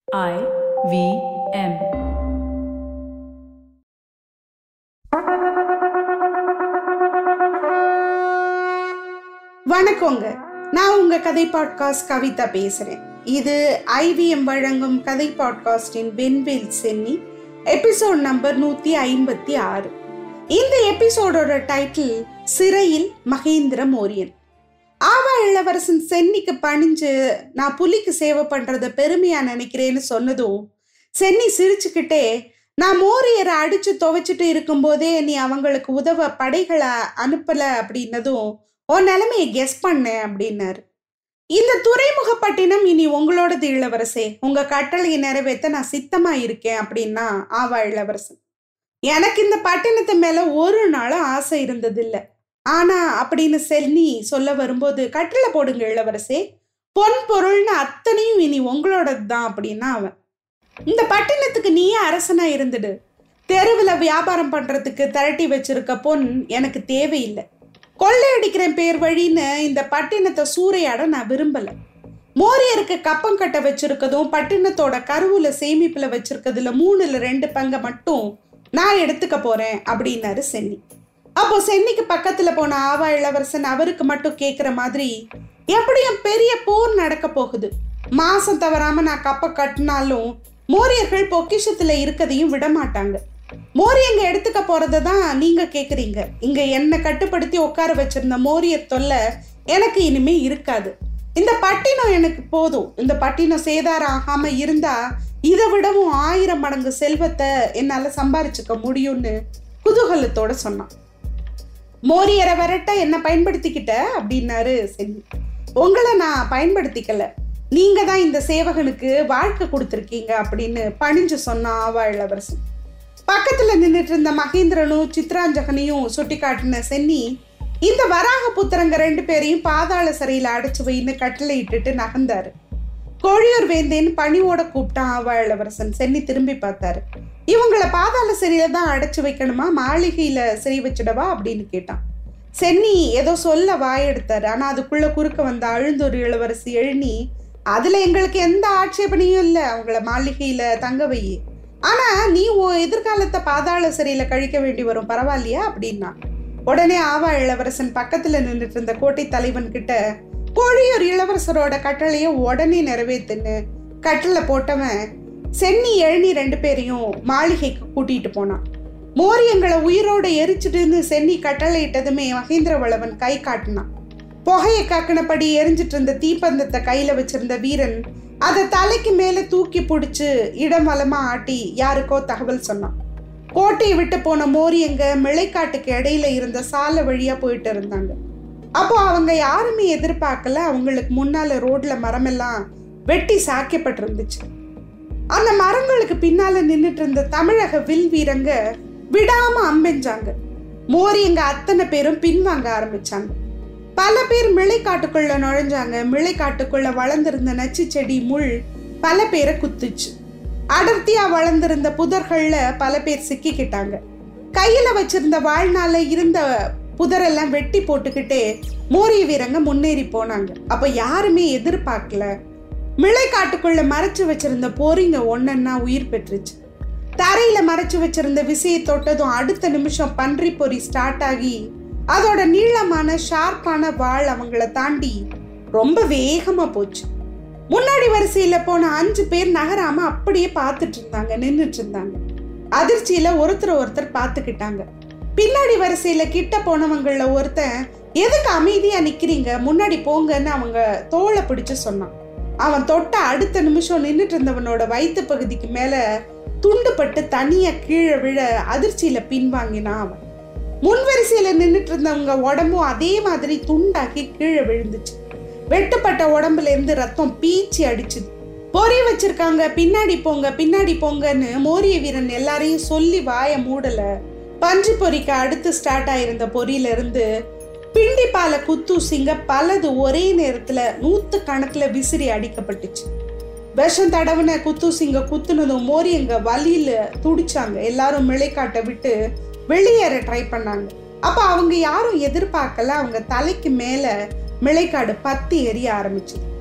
I V M. வணக்கங்க நான் உங்க கதை பாட்காஸ்ட் கவிதா பேசுறேன் இது ஐவிஎம் வழங்கும் கதை பாட்காஸ்டின் வெண்வேல் சென்னி எபிசோட் நம்பர் நூத்தி ஐம்பத்தி ஆறு இந்த எபிசோடோட டைட்டில் சிறையில் மகேந்திர மோரியன் ஆவா இளவரசன் சென்னிக்கு பணிஞ்சு நான் புலிக்கு சேவை பண்றத பெருமையா நினைக்கிறேன்னு சொன்னதும் சென்னி சிரிச்சுக்கிட்டே நான் மோரியரை அடிச்சு துவைச்சிட்டு இருக்கும்போதே நீ அவங்களுக்கு உதவ படைகளை அனுப்பல அப்படின்னதும் உன் நிலைமையை கெஸ் பண்ணேன் அப்படின்னாரு இந்த துறைமுகப்பட்டினம் இனி உங்களோடது இளவரசே உங்க கட்டளையை நிறைவேற்ற நான் சித்தமா இருக்கேன் அப்படின்னா ஆவா இளவரசன் எனக்கு இந்த பட்டினத்து மேல ஒரு நாளும் ஆசை இருந்ததில்ல ஆனா அப்படின்னு செல்னி சொல்ல வரும்போது கட்டளை போடுங்க இளவரசே பொன் பொருள்னு அத்தனையும் இனி உங்களோடது தான் அப்படின்னா அவன் இந்த பட்டினத்துக்கு நீயே அரசனா இருந்துடு தெருவில் வியாபாரம் பண்றதுக்கு திரட்டி வச்சிருக்க பொன் எனக்கு தேவையில்லை கொள்ளையடிக்கிறேன் பேர் வழின்னு இந்த பட்டினத்தை சூறையாட நான் விரும்பல மோரியருக்கு கப்பம் கட்ட வச்சிருக்கதும் பட்டினத்தோட கருவுல சேமிப்புல வச்சிருக்கிறதுல மூணுல ரெண்டு பங்கை மட்டும் நான் எடுத்துக்க போறேன் அப்படின்னாரு சென்னி அப்போ சென்னிக்கு பக்கத்துல போன ஆவா இளவரசன் அவருக்கு மட்டும் கேக்குற மாதிரி எப்படியும் பெரிய போர் நடக்க போகுது மாசம் தவறாம நான் கப்ப கட்டினாலும் மோரியர்கள் பொக்கிஷத்துல இருக்கதையும் விட மாட்டாங்க மோரியங்க எடுத்துக்க போறதை தான் நீங்க கேக்குறீங்க இங்க என்னை கட்டுப்படுத்தி உட்கார வச்சிருந்த மோரியர் தொல்லை எனக்கு இனிமே இருக்காது இந்த பட்டினம் எனக்கு போதும் இந்த பட்டினம் சேதாரம் ஆகாம இருந்தா இதை விடவும் ஆயிரம் மடங்கு செல்வத்தை என்னால சம்பாரிச்சுக்க முடியும்னு குதூகலத்தோட சொன்னான் மோரியரை விரட்ட என்ன பயன்படுத்திக்கிட்ட அப்படின்னாரு செல்வி உங்களை நான் பயன்படுத்திக்கல நீங்க தான் இந்த சேவகனுக்கு வாழ்க்கை கொடுத்துருக்கீங்க அப்படின்னு பணிஞ்சு சொன்னா ஆவா இளவரசன் பக்கத்துல நின்றுட்டு இருந்த மகேந்திரனும் சித்ராஞ்சகனையும் சுட்டி காட்டின சென்னி இந்த வராக புத்திரங்க ரெண்டு பேரையும் பாதாள சிறையில அடைச்சு வைன்னு கட்டளை இட்டுட்டு நகர்ந்தாரு கோழியூர் வேந்தேன்னு பணிவோட கூப்பிட்டான் ஆவா இளவரசன் சென்னி திரும்பி பார்த்தாரு இவங்களை பாதாள சிறையில தான் அடைச்சு வைக்கணுமா மாளிகையில சிறை வச்சிடவா அப்படின்னு கேட்டான் சென்னி ஏதோ சொல்ல வாயெடுத்தாரு ஆனா அதுக்குள்ள குறுக்க வந்த அழுந்தொரு இளவரசி எழுநி அதுல எங்களுக்கு எந்த ஆட்சேபனையும் இல்லை அவங்கள மாளிகையில தங்க வை ஆனா நீ உன் எதிர்காலத்தை பாதாள சிறையில கழிக்க வேண்டி வரும் பரவாயில்லையா அப்படின்னா உடனே ஆவா இளவரசன் பக்கத்துல நின்றுட்டு இருந்த கோட்டை தலைவன் கிட்ட கோழியூர் இளவரசரோட கட்டளையை உடனே நிறைவேத்துன்னு கட்டளை போட்டவன் சென்னி எழுநி ரெண்டு பேரையும் மாளிகைக்கு கூட்டிட்டு போனான் மோரியங்களை உயிரோட எரிச்சிட்டுன்னு சென்னி கட்டளை இட்டதுமே மகேந்திரவளவன் கை காட்டினான் புகையை காக்கினபடி எரிஞ்சிட்டு இருந்த தீப்பந்தத்தை கையில வச்சிருந்த வீரன் அதை தலைக்கு மேல தூக்கி பிடிச்சு இடம் வலமா ஆட்டி யாருக்கோ தகவல் சொன்னான் கோட்டையை விட்டு போன மோரியங்க மிளைக்காட்டுக்கு இடையில இருந்த சாலை வழியா போயிட்டு இருந்தாங்க அப்போ அவங்க யாருமே எதிர்பார்க்கல அவங்களுக்கு முன்னால ரோட்ல மரமெல்லாம் வெட்டி சாக்கப்பட்டிருந்துச்சு அந்த மரங்களுக்கு பின்னால நின்னுட்டு இருந்த தமிழக வில் வீரங்க விடாம அம்பெஞ்சாங்க மோரியங்க அத்தனை பேரும் பின்வாங்க ஆரம்பிச்சாங்க பல பேர் மிளைக்காட்டுக்குள்ள நுழைஞ்சாங்க மிளைக்காட்டுக்குள்ள வளர்ந்திருந்த நச்சு செடி முள் பல பேரை குத்துச்சு அடர்த்தியா வளர்ந்திருந்த புதர்கள்ல பல பேர் சிக்கிக்கிட்டாங்க கையில வச்சிருந்த வாழ்நாள இருந்த புதரெல்லாம் வெட்டி போட்டுக்கிட்டே மோரிய வீரங்க முன்னேறி போனாங்க அப்ப யாருமே எதிர்பார்க்கல மிளைக்காட்டுக்குள்ள மறைச்சு வச்சிருந்த போரிங்க ஒன்னன்னா உயிர் பெற்றுச்சு தரையில மறைச்சு வச்சிருந்த விசையை தொட்டதும் அடுத்த நிமிஷம் பன்றி பொறி ஸ்டார்ட் ஆகி அதோட நீளமான ஷார்ப்பான வாள் அவங்கள தாண்டி ரொம்ப வேகமா போச்சு முன்னாடி வரிசையில போன அஞ்சு பேர் நகராம அப்படியே பார்த்துட்டு இருந்தாங்க நின்றுட்டு இருந்தாங்க அதிர்ச்சியில ஒருத்தர் ஒருத்தர் பார்த்துக்கிட்டாங்க பின்னாடி வரிசையில கிட்ட போனவங்கள ஒருத்தன் எதுக்கு அமைதியா நிக்கிறீங்க முன்னாடி போங்கன்னு அவங்க தோலை பிடிச்சு சொன்னான் அவன் தொட்ட அடுத்த நிமிஷம் நின்றுட்டு இருந்தவனோட வயிற்று பகுதிக்கு மேல துண்டுப்பட்டு தனியா கீழே விழ அதிர்ச்சியில பின்வாங்கினான் அவன் முன்வரிசையில நின்றுட்டு இருந்தவங்க உடம்பும் அதே மாதிரி துண்டாக்கி கீழே விழுந்துச்சு வெட்டுப்பட்ட உடம்புல இருந்து ரத்தம் பீச்சி அடிச்சுது பொறி வச்சிருக்காங்க பின்னாடி போங்க பின்னாடி போங்கன்னு மோரிய வீரன் எல்லாரையும் சொல்லி வாய மூடல பஞ்சு பொறிக்கு அடுத்து ஸ்டார்ட் ஆயிருந்த பொறியில இருந்து பிண்டிப்பால குத்தூசிங்க பலது ஒரே நேரத்துல நூத்து கணக்குல விசிறி அடிக்கப்பட்டுச்சு விஷம் தடவுன குத்தூசிங்க குத்துனதும் மோரியங்க வலியில துடிச்சாங்க எல்லாரும் மிளைக்காட்டை விட்டு வெளியேற ட்ரை பண்ணாங்க அப்ப அவங்க யாரும் எதிர்பார்க்கல அவங்க தலைக்கு மேல மிளைக்காடு பத்தி எரிய ஆரம்பிச்சுது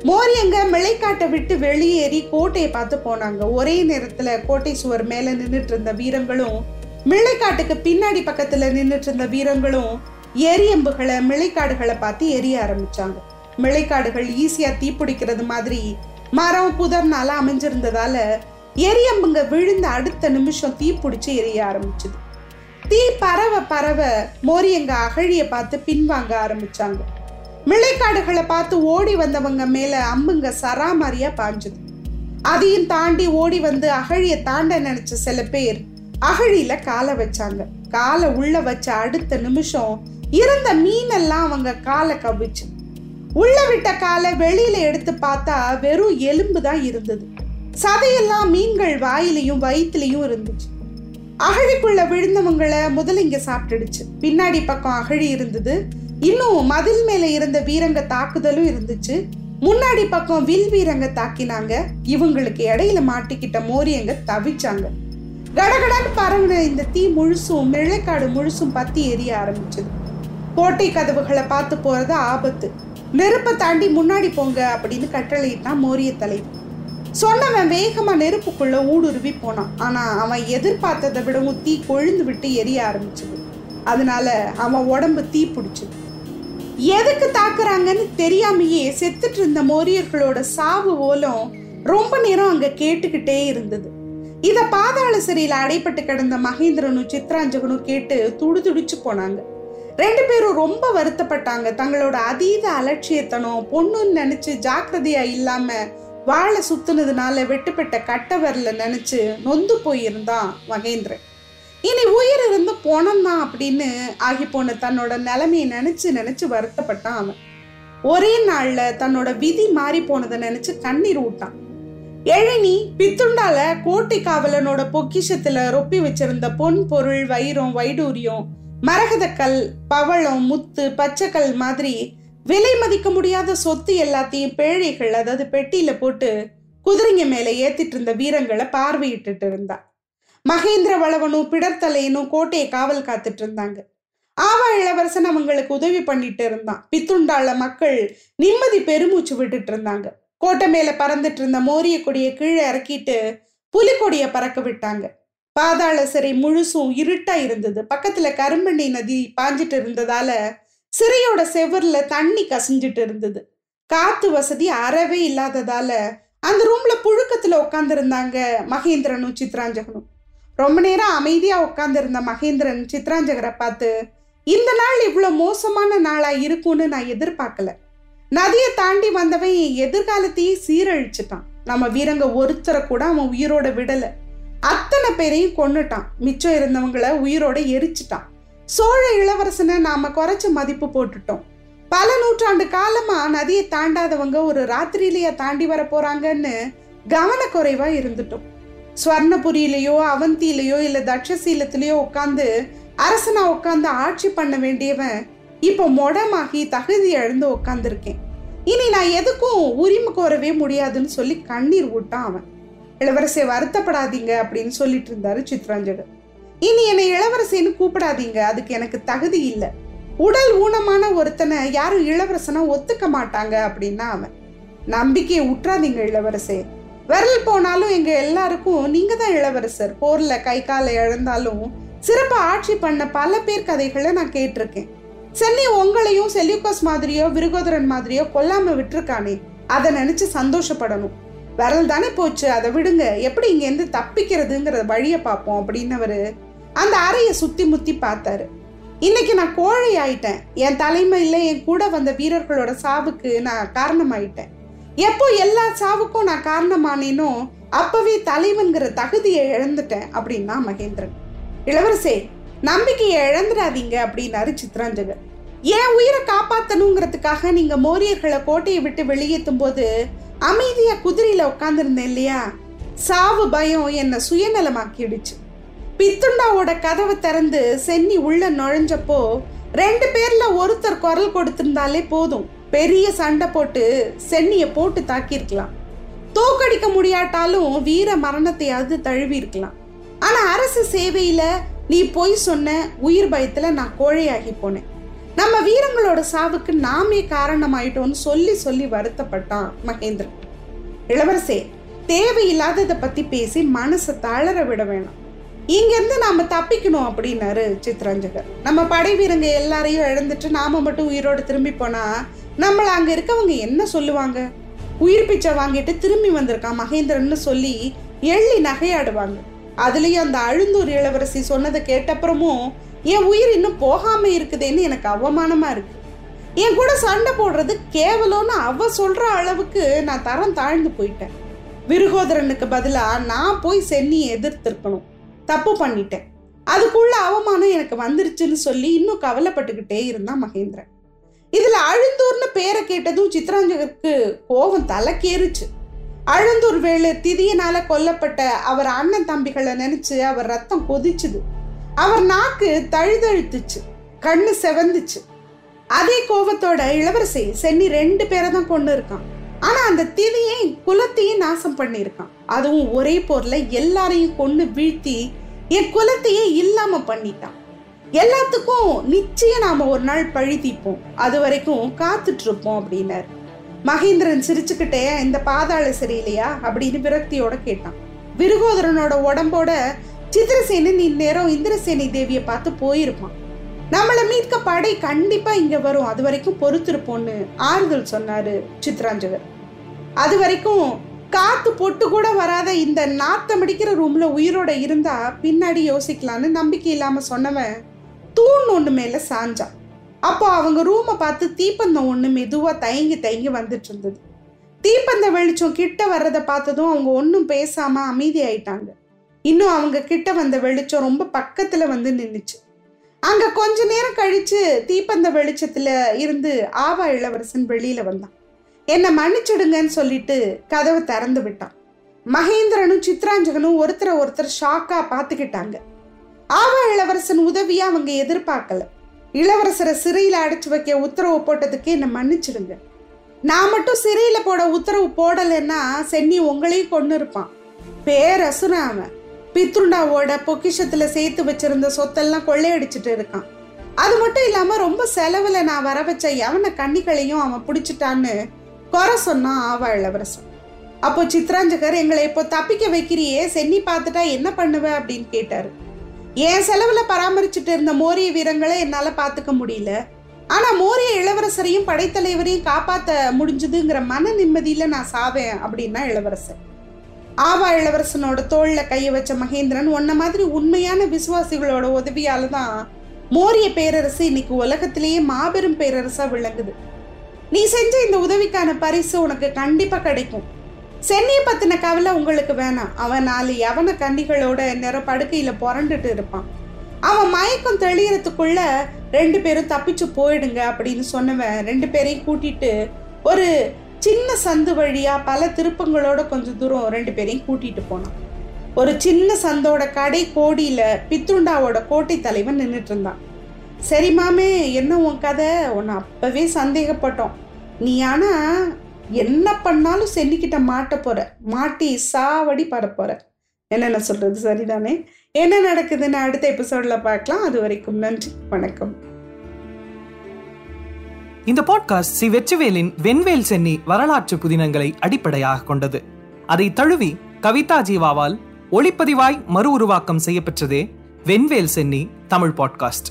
மோரியங்க மிளைக்காட்டை விட்டு வெளியேறி கோட்டையை பார்த்து போனாங்க ஒரே நேரத்துல கோட்டை சுவர் மேல நின்றுட்டு இருந்த வீரங்களும் மிளைக்காட்டுக்கு பின்னாடி பக்கத்துல நின்றுட்டு இருந்த வீரங்களும் எரியம்புகளை மிளைக்காடுகளை பார்த்து எரிய ஆரம்பிச்சாங்க மிளைக்காடுகள் ஈஸியா தீப்பிடிக்கிறது மாதிரி மரம் புதர்னால அமைஞ்சிருந்ததால எரியம்புங்க விழுந்த அடுத்த நிமிஷம் தீப்பிடிச்சு எரிய ஆரம்பிச்சது தீ பரவ பரவ மோரியங்க அகழிய பார்த்து பின்வாங்க ஆரம்பிச்சாங்க மிளைக்காடுகளை பார்த்து ஓடி வந்தவங்க மேல அம்புங்க சராமாரியா பாஞ்சுது அதையும் தாண்டி ஓடி வந்து அகழிய தாண்ட நினைச்ச சில பேர் அகழியில காலை வச்சாங்க காலை உள்ள வச்ச அடுத்த நிமிஷம் இருந்த மீனெல்லாம் அவங்க காலை கவிச்சு உள்ள விட்ட காலை வெளியில எடுத்து பார்த்தா வெறும் எலும்பு தான் இருந்தது சதையெல்லாம் மீன்கள் வாயிலையும் வயிற்றுலையும் இருந்துச்சு அகழிக்குள்ள விழுந்தவங்களை முதலிங்க சாப்பிட்டுடுச்சு பின்னாடி பக்கம் அகழி இருந்தது இன்னும் மதில் மேல இருந்த வீரங்க தாக்குதலும் இருந்துச்சு முன்னாடி பக்கம் வில் வீரங்க தாக்கினாங்க இவங்களுக்கு இடையில மாட்டிக்கிட்ட மோரியங்க தவிச்சாங்க கடகடன்னு பரவுன இந்த தீ முழுசும் மிழைக்காடு முழுசும் பத்தி எரிய ஆரம்பிச்சது கோட்டை கதவுகளை பார்த்து போறது ஆபத்து நெருப்பை தாண்டி முன்னாடி போங்க அப்படின்னு கட்டளையிட்டான் மோரிய தலைவர் சொன்னவன் வேகமா நெருப்புக்குள்ள ஊடுருவி போனான் ஆனா அவன் எதிர்பார்த்ததை விடவும் தீ கொழுந்து விட்டு எரிய ஆரம்பிச்சது அதனால அவன் உடம்பு தீ பிடிச்சது எதுக்கு தாக்குறாங்கன்னு தெரியாமையே செத்துட்டு இருந்த மோரியர்களோட சாவு ஓலம் ரொம்ப நேரம் அங்க கேட்டுக்கிட்டே இருந்தது இத பாதாள சிறையில அடைப்பட்டு கிடந்த மகேந்திரனும் சித்ராஞ்சகனும் கேட்டு துடிதுடிச்சு போனாங்க ரெண்டு பேரும் ரொம்ப வருத்தப்பட்டாங்க தங்களோட அதீத அலட்சியத்தனம் பொண்ணுன்னு நினைச்சு ஜாக்கிரதையா இல்லாம வாழை சுத்துனதுனால வெட்டுப்பட்ட கட்ட வரல நினைச்சு நொந்து போயிருந்தான் மகேந்திரன் இனி உயிர் இருந்து போனம்தான் அப்படின்னு ஆகி போன தன்னோட நிலைமையை நினைச்சு நினைச்சு வருத்தப்பட்டான் அவன் ஒரே நாள்ல தன்னோட விதி மாறி போனதை நினைச்சு கண்ணீர் விட்டான் எழினி பித்துண்டால கோட்டை காவலனோட பொக்கிஷத்துல ரொப்பி வச்சிருந்த பொன் பொருள் வைரம் வைடூரியம் மரகதக்கல் பவளம் முத்து பச்சைக்கல் மாதிரி விலை மதிக்க முடியாத சொத்து எல்லாத்தையும் பேழைகள் அதாவது பெட்டியில போட்டு குதிரைங்க மேல ஏத்திட்டு இருந்த வீரங்களை பார்வையிட்டுட்டு இருந்தா மகேந்திர வளவனும் பிடர்த்தலையனும் கோட்டையை காவல் காத்துட்டு இருந்தாங்க ஆவா இளவரசன் அவங்களுக்கு உதவி பண்ணிட்டு இருந்தான் பித்துண்டால மக்கள் நிம்மதி பெருமூச்சு விட்டுட்டு இருந்தாங்க கோட்டை மேல பறந்துட்டு இருந்த மோரிய கொடியை கீழே இறக்கிட்டு புலிக்கொடியை பறக்க விட்டாங்க பாதாள சிறை முழுசும் இருட்டா இருந்தது பக்கத்துல கரும்பண்ணி நதி பாஞ்சிட்டு இருந்ததால சிறையோட செவர்ல தண்ணி கசிஞ்சிட்டு இருந்தது காத்து வசதி அறவே இல்லாததால அந்த ரூம்ல புழுக்கத்துல உட்காந்துருந்தாங்க மகேந்திரனும் சித்ராஞ்சகனும் ரொம்ப நேரம் அமைதியா உட்காந்துருந்த மகேந்திரன் சித்ராஞ்சகரை பார்த்து இந்த நாள் இவ்வளவு மோசமான நாளா இருக்கும்னு நான் எதிர்பார்க்கல நதியை தாண்டி வந்தவன் என் எதிர்காலத்தையே சீரழிச்சிட்டான் நம்ம வீரங்க ஒருத்தரை கூட அவன் உயிரோட விடல அத்தனை பேரையும் கொன்னுட்டான் மிச்சம் இருந்தவங்கள உயிரோட எரிச்சிட்டான் சோழ இளவரசனை நாம குறைச்ச மதிப்பு போட்டுட்டோம் பல நூற்றாண்டு காலமா நதியை தாண்டாதவங்க ஒரு ராத்திரியிலேயே தாண்டி வர போறாங்கன்னு கவனக்குறைவா இருந்துட்டோம் ஸ்வர்ணபுரியிலையோ அவந்தியிலையோ இல்ல தட்சசீலத்திலேயோ உட்காந்து அரசனா உட்காந்து ஆட்சி பண்ண வேண்டியவன் இப்போ மொடமாகி தகுதி இழந்து உட்காந்துருக்கேன் இனி நான் எதுக்கும் உரிமை கோரவே முடியாதுன்னு சொல்லி கண்ணீர் விட்டான் அவன் இளவரசியை வருத்தப்படாதீங்க அப்படின்னு சொல்லிட்டு இருந்தாரு சித்ராஞ்சகர் இனி என்னை இளவரசின்னு கூப்பிடாதீங்க அதுக்கு எனக்கு தகுதி இல்லை உடல் ஊனமான ஒருத்தனை யாரும் இளவரசனா ஒத்துக்க மாட்டாங்க அப்படின்னா அவன் நம்பிக்கையை உற்றாதீங்க இளவரசே விரல் போனாலும் எங்க எல்லாருக்கும் நீங்க தான் இளவரசர் போர்ல கை காலை இழந்தாலும் சிறப்பா ஆட்சி பண்ண பல பேர் கதைகளை நான் கேட்டிருக்கேன் சென்னி உங்களையும் செல்யூக்கஸ் மாதிரியோ விருகோதரன் மாதிரியோ கொல்லாம விட்டுருக்கானே அதை நினைச்சு சந்தோஷப்படணும் விரல் தானே போச்சு அதை விடுங்க எப்படி இங்கேருந்து தப்பிக்கிறதுங்கிற வழியை பார்ப்போம் அப்படின்னவரு அந்த அறையை சுத்தி முத்தி பார்த்தாரு இன்னைக்கு நான் கோழை ஆயிட்டேன் என் தலைமையில என் கூட வந்த வீரர்களோட சாவுக்கு நான் காரணமாயிட்டேன் எப்போ எல்லா சாவுக்கும் நான் காரணமானேனோ அப்பவே தலைவன்கிற தகுதியை இழந்துட்டேன் அப்படின்னா மகேந்திரன் இளவரசே நம்பிக்கையை இழந்துடாதீங்க அப்படின்னாரு சித்ராஞ்சகர் என் உயிரை காப்பாத்தணுங்கிறதுக்காக நீங்க மோரியர்களை கோட்டையை விட்டு வெளியேற்றும் போது அமைதியா குதிரையில உட்காந்துருந்தேன் இல்லையா சாவு பயம் என்னை சுயநலமாக்கிடுச்சு பித்துண்டாவோட கதவை திறந்து சென்னி உள்ள நுழைஞ்சப்போ ரெண்டு பேர்ல ஒருத்தர் குரல் கொடுத்திருந்தாலே போதும் பெரிய சண்டை போட்டு சென்னிய போட்டு தாக்கியிருக்கலாம் தோக்கடிக்க முடியாட்டாலும் வீர மரணத்தையாவது தழுவி இருக்கலாம் ஆனா அரசு சேவையில நீ பொய் சொன்ன உயிர் பயத்துல நான் கோழையாகி போனேன் நம்ம வீரங்களோட சாவுக்கு நாமே காரணமாயிட்டோம்னு சொல்லி சொல்லி வருத்தப்பட்டான் மகேந்திரன் இளவரசே தேவையில்லாததை பத்தி பேசி மனசை தளர விட வேணாம் இங்கிருந்து நாம தப்பிக்கணும் அப்படின்னாரு சித்ரஞ்சகர் நம்ம படை வீரங்க எல்லாரையும் இழந்துட்டு நாம மட்டும் உயிரோடு திரும்பி போனா நம்மள அங்க இருக்கவங்க என்ன சொல்லுவாங்க உயிர் பிச்சை வாங்கிட்டு திரும்பி வந்திருக்கான் மகேந்திரன்னு சொல்லி எள்ளி நகையாடுவாங்க அதுலயும் அந்த அழுந்தூர் இளவரசி சொன்னதை கேட்டப்புறமும் என் உயிர் இன்னும் போகாம இருக்குதேன்னு எனக்கு அவமானமா இருக்கு என் கூட சண்டை போடுறது கேவலம்னு அவ சொல்ற அளவுக்கு நான் தரம் தாழ்ந்து போயிட்டேன் விருகோதரனுக்கு பதிலா நான் போய் சென்னியை எதிர்த்திருக்கணும் தப்பு பண்ணிட்டேன் அதுக்குள்ள அவமானம் எனக்கு வந்துருச்சுன்னு சொல்லி இன்னும் கவலைப்பட்டுக்கிட்டே இருந்தான் மகேந்திரன் இதுல அழுந்தூர்னு பேரை கேட்டதும் சித்ராஞ்சகருக்கு கோபம் தலைக்கேறுச்சு அழுந்தூர் வேலு திதியினால கொல்லப்பட்ட அவர் அண்ணன் தம்பிகளை நினைச்சு அவர் ரத்தம் கொதிச்சுது அவர் நாக்கு தழுதழுத்துச்சு கண்ணு செவந்துச்சு அதே கோபத்தோட இளவரசி சென்னி ரெண்டு பேரை தான் கொண்டு இருக்கான் ஆனா அந்த திதியை குலத்தையும் நாசம் பண்ணியிருக்கான் அதுவும் ஒரே போர்ல எல்லாரையும் கொண்டு வீழ்த்தி என் குலத்தையே இல்லாம பண்ணிட்டான் எல்லாத்துக்கும் நிச்சயம் நாம ஒரு நாள் பழி தீப்போம் அது வரைக்கும் காத்துட்டு இருப்போம் அப்படின்னாரு மகேந்திரன் சிரிச்சுக்கிட்டே இந்த பாதாள சரியில்லையா அப்படின்னு விரக்தியோட கேட்டான் விருகோதரனோட உடம்போட சித்திரசேனன் இந்நேரம் இந்திரசேனை தேவியை பார்த்து போயிருப்பான் நம்மளை மீட்க படை கண்டிப்பா இங்க வரும் அது வரைக்கும் பொறுத்திருப்போம்னு ஆறுதல் சொன்னாரு சித்ராஞ்சகர் அது வரைக்கும் காத்து பொட்டு கூட வராத இந்த நாத்தம் அடிக்கிற ரூம்ல உயிரோட இருந்தா பின்னாடி யோசிக்கலான்னு நம்பிக்கை இல்லாம சொன்னவன் தூண் ஒண்ணு மேல சாஞ்சான் அப்போ அவங்க ரூமை பார்த்து தீப்பந்தம் ஒண்ணு மெதுவா தயங்கி தயங்கி வந்துட்டு இருந்தது தீப்பந்த வெளிச்சம் கிட்ட வர்றதை பார்த்ததும் அவங்க ஒன்றும் பேசாம அமைதி ஆயிட்டாங்க இன்னும் அவங்க கிட்ட வந்த வெளிச்சம் ரொம்ப பக்கத்துல வந்து நின்னுச்சு அங்க கொஞ்ச நேரம் கழிச்சு தீப்பந்த வெளிச்சத்துல இருந்து ஆவா இளவரசன் வெளியில வந்தான் என்னை மன்னிச்சிடுங்கன்னு சொல்லிட்டு கதவை திறந்து விட்டான் மகேந்திரனும் சித்ராஞ்சகனும் ஒருத்தரை ஒருத்தர் ஷாக்கா பார்த்துக்கிட்டாங்க ஆவா இளவரசன் உதவியா அவங்க எதிர்பார்க்கல இளவரசரை சிறையில அடைச்சு வைக்க உத்தரவு போட்டதுக்கு என்னை மன்னிச்சிடுங்க நான் மட்டும் சிறையில போட உத்தரவு போடலைன்னா சென்னி உங்களையும் கொண்டு இருப்பான் பேரசுரன் அவன் பித்ருண்டாவோட பொக்கிஷத்துல சேர்த்து வச்சிருந்த சொத்தெல்லாம் கொள்ளையடிச்சிட்டு இருக்கான் அது மட்டும் இல்லாம ரொம்ப செலவுல நான் வர வச்ச எவன கன்னிகளையும் அவன் பிடிச்சிட்டான்னு குறை சொன்னான் ஆவா இளவரசன் அப்போ சித்ராஞ்சகர் எங்களை இப்போ தப்பிக்க வைக்கிறியே சென்னி பார்த்துட்டா என்ன பண்ணுவ அப்படின்னு கேட்டாரு என் செலவுல பராமரிச்சுட்டு இருந்த மோரிய வீரங்களை என்னால பாத்துக்க முடியல ஆனா மோரிய இளவரசரையும் படைத்தலைவரையும் காப்பாத்த முடிஞ்சதுங்கிற மன நிம்மதியில நான் சாவேன் அப்படின்னா இளவரசர் ஆவா இளவரசனோட தோல்ல கைய வச்ச மகேந்திரன் உன்ன மாதிரி உண்மையான விசுவாசிகளோட உதவியால தான் மோரிய பேரரசு இன்னைக்கு உலகத்திலேயே மாபெரும் பேரரசா விளங்குது நீ செஞ்ச இந்த உதவிக்கான பரிசு உனக்கு கண்டிப்பா கிடைக்கும் சென்னியை பத்தின கவலை உங்களுக்கு வேணாம் அவன் நாலு யவன கண்டிகளோட நேர படுக்கையில புரண்டுட்டு இருப்பான் அவன் மயக்கம் தெளியறதுக்குள்ள ரெண்டு பேரும் தப்பிச்சு போயிடுங்க அப்படின்னு சொன்னவன் ரெண்டு பேரையும் கூட்டிட்டு ஒரு சின்ன சந்து வழியா பல திருப்பங்களோட கொஞ்சம் தூரம் ரெண்டு பேரையும் கூட்டிட்டு போனான் ஒரு சின்ன சந்தோட கடை கோடியில பித்துண்டாவோட கோட்டை தலைவன் நின்றுட்டு இருந்தான் சரி மாமே என்ன உன் கதை உன்னை அப்பவே சந்தேகப்பட்டோம் நீ ஆனா என்ன பண்ணாலும் சென்னிக்கிட்ட மாட்ட போற மாட்டி சாவடி பட போற என்னென்ன சொல்றது சரிதானே என்ன நடக்குதுன்னு அடுத்த எபிசோட்ல பார்க்கலாம் அது வரைக்கும் நன்றி வணக்கம் இந்த பாட்காஸ்ட் சி வெற்றிவேலின் வெண்வேல் சென்னி வரலாற்று புதினங்களை அடிப்படையாக கொண்டது அதை தழுவி கவிதா ஜீவாவால் ஒளிப்பதிவாய் மறு உருவாக்கம் செய்யப்பெற்றதே வெண்வேல் சென்னி தமிழ் பாட்காஸ்ட்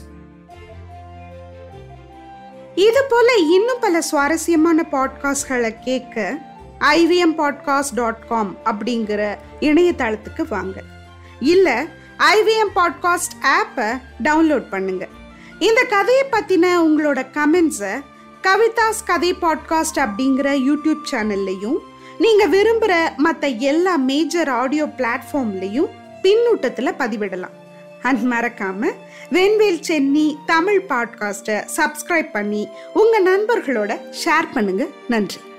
இது போல இன்னும் பல சுவாரஸ்யமான பாட்காஸ்ட்களை கேட்க ஐவிஎம் பாட்காஸ்ட் டாட் காம் அப்படிங்கிற இணையதளத்துக்கு வாங்க இல்லை ஐவிஎம் பாட்காஸ்ட் ஆப்பை டவுன்லோட் பண்ணுங்க இந்த கதையை பற்றின உங்களோட கமெண்ட்ஸை கவிதாஸ் கதை பாட்காஸ்ட் அப்படிங்கிற யூடியூப் சேனல்லையும் நீங்கள் விரும்புகிற மற்ற எல்லா மேஜர் ஆடியோ பிளாட்ஃபார்ம்லையும் பின்னூட்டத்தில் பதிவிடலாம் அண்ட் மறக்காம வெண்வேல் சென்னி தமிழ் பாட்காஸ்ட்டை சப்ஸ்கிரைப் பண்ணி உங்க நண்பர்களோட ஷேர் பண்ணுங்க நன்றி